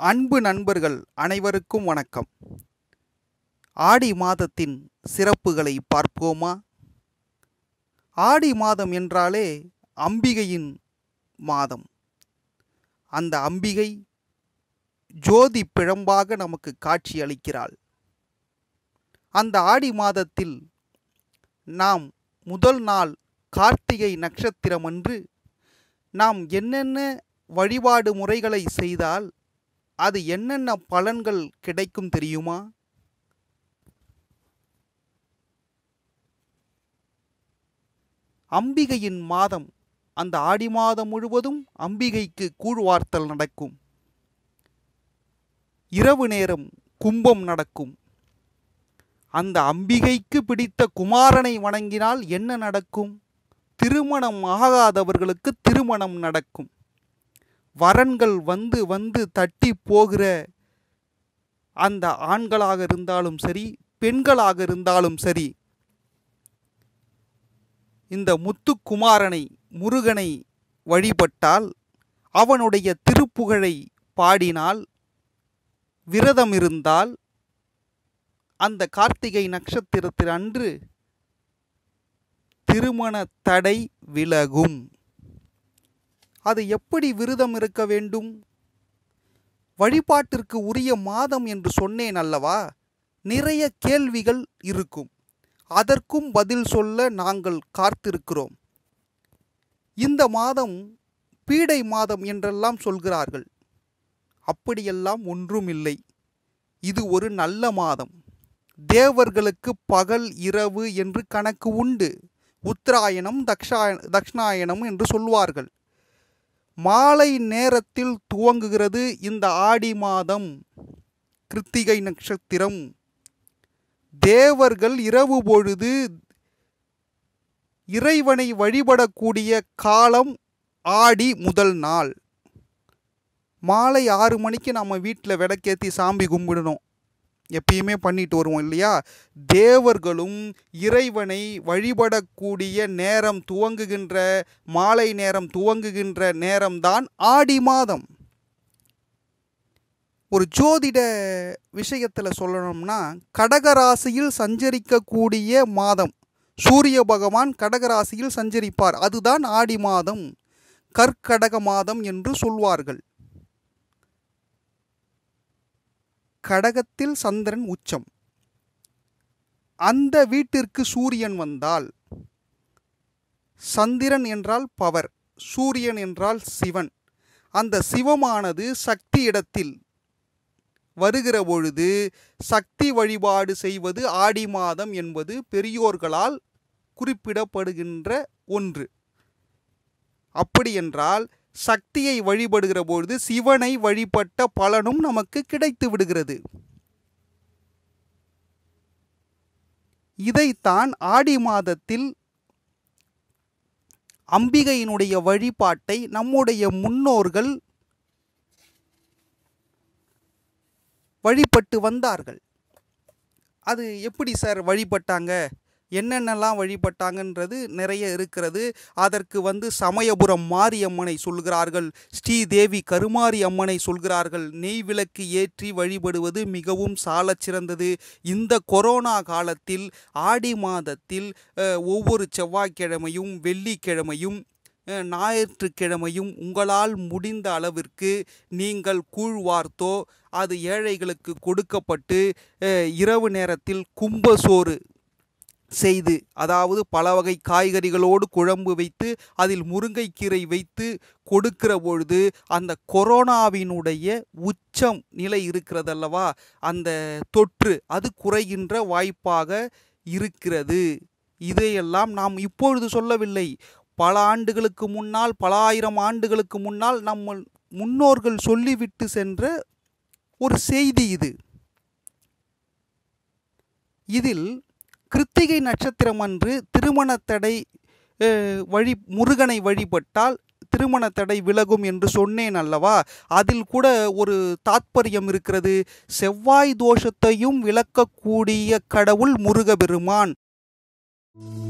அன்பு நண்பர்கள் அனைவருக்கும் வணக்கம் ஆடி மாதத்தின் சிறப்புகளை பார்ப்போமா ஆடி மாதம் என்றாலே அம்பிகையின் மாதம் அந்த அம்பிகை ஜோதி பிழம்பாக நமக்கு காட்சி அளிக்கிறாள் அந்த ஆடி மாதத்தில் நாம் முதல் நாள் கார்த்திகை நட்சத்திரமன்று நாம் என்னென்ன வழிபாடு முறைகளை செய்தால் அது என்னென்ன பலன்கள் கிடைக்கும் தெரியுமா அம்பிகையின் மாதம் அந்த ஆடி மாதம் முழுவதும் அம்பிகைக்கு கூழ்வார்த்தல் நடக்கும் இரவு நேரம் கும்பம் நடக்கும் அந்த அம்பிகைக்கு பிடித்த குமாரனை வணங்கினால் என்ன நடக்கும் திருமணம் ஆகாதவர்களுக்கு திருமணம் நடக்கும் வரன்கள் வந்து வந்து தட்டி போகிற அந்த ஆண்களாக இருந்தாலும் சரி பெண்களாக இருந்தாலும் சரி இந்த முத்துக்குமாரனை முருகனை வழிபட்டால் அவனுடைய திருப்புகழை பாடினால் விரதம் இருந்தால் அந்த கார்த்திகை நட்சத்திரத்தில் அன்று திருமண தடை விலகும் அது எப்படி விரதம் இருக்க வேண்டும் வழிபாட்டிற்கு உரிய மாதம் என்று சொன்னேன் அல்லவா நிறைய கேள்விகள் இருக்கும் அதற்கும் பதில் சொல்ல நாங்கள் காத்திருக்கிறோம் இந்த மாதம் பீடை மாதம் என்றெல்லாம் சொல்கிறார்கள் அப்படியெல்லாம் ஒன்றும் இல்லை இது ஒரு நல்ல மாதம் தேவர்களுக்கு பகல் இரவு என்று கணக்கு உண்டு உத்தராயணம் தக்ஷா தக்ஷணாயணம் என்று சொல்வார்கள் மாலை நேரத்தில் துவங்குகிறது இந்த ஆடி மாதம் கிருத்திகை நட்சத்திரம் தேவர்கள் இரவு பொழுது இறைவனை வழிபடக்கூடிய காலம் ஆடி முதல் நாள் மாலை ஆறு மணிக்கு நம்ம வீட்டில் விளக்கேற்றி சாமி கும்பிடணும் எப்பயுமே பண்ணிட்டு வருவோம் இல்லையா தேவர்களும் இறைவனை வழிபடக்கூடிய நேரம் துவங்குகின்ற மாலை நேரம் துவங்குகின்ற நேரம்தான் ஆடி மாதம் ஒரு ஜோதிட விஷயத்தில் சொல்லணும்னா கடகராசியில் சஞ்சரிக்கக்கூடிய மாதம் சூரிய பகவான் கடகராசியில் சஞ்சரிப்பார் அதுதான் ஆடி மாதம் கற்கடக மாதம் என்று சொல்வார்கள் கடகத்தில் சந்திரன் உச்சம் அந்த வீட்டிற்கு சூரியன் வந்தால் சந்திரன் என்றால் பவர் சூரியன் என்றால் சிவன் அந்த சிவமானது சக்தி இடத்தில் வருகிற பொழுது சக்தி வழிபாடு செய்வது ஆடி மாதம் என்பது பெரியோர்களால் குறிப்பிடப்படுகின்ற ஒன்று அப்படி என்றால் சக்தியை வழிபடுகிற பொழுது சிவனை வழிபட்ட பலனும் நமக்கு கிடைத்து விடுகிறது இதைத்தான் ஆடி மாதத்தில் அம்பிகையினுடைய வழிபாட்டை நம்முடைய முன்னோர்கள் வழிபட்டு வந்தார்கள் அது எப்படி சார் வழிபட்டாங்க என்னென்னலாம் வழிபட்டாங்கன்றது நிறைய இருக்கிறது அதற்கு வந்து சமயபுரம் மாரியம்மனை சொல்கிறார்கள் ஸ்ரீதேவி கருமாரி அம்மனை சொல்கிறார்கள் நெய் விளக்கு ஏற்றி வழிபடுவது மிகவும் சாலச் சிறந்தது இந்த கொரோனா காலத்தில் ஆடி மாதத்தில் ஒவ்வொரு செவ்வாய்க்கிழமையும் வெள்ளிக்கிழமையும் ஞாயிற்றுக்கிழமையும் உங்களால் முடிந்த அளவிற்கு நீங்கள் கூழ்வார்த்தோ அது ஏழைகளுக்கு கொடுக்கப்பட்டு இரவு நேரத்தில் கும்பசோறு செய்து அதாவது பல வகை காய்கறிகளோடு குழம்பு வைத்து அதில் முருங்கைக்கீரை வைத்து கொடுக்கிற பொழுது அந்த கொரோனாவினுடைய உச்சம் நிலை இருக்கிறதல்லவா அந்த தொற்று அது குறைகின்ற வாய்ப்பாக இருக்கிறது இதையெல்லாம் நாம் இப்பொழுது சொல்லவில்லை பல ஆண்டுகளுக்கு முன்னால் பல ஆயிரம் ஆண்டுகளுக்கு முன்னால் நம்ம முன்னோர்கள் சொல்லிவிட்டு சென்ற ஒரு செய்தி இது இதில் கிருத்திகை நட்சத்திரம் அன்று திருமண தடை வழி முருகனை வழிபட்டால் திருமண தடை விலகும் என்று சொன்னேன் அல்லவா அதில் கூட ஒரு தாத்பரியம் இருக்கிறது செவ்வாய் தோஷத்தையும் விளக்கக்கூடிய கடவுள் முருகபெருமான்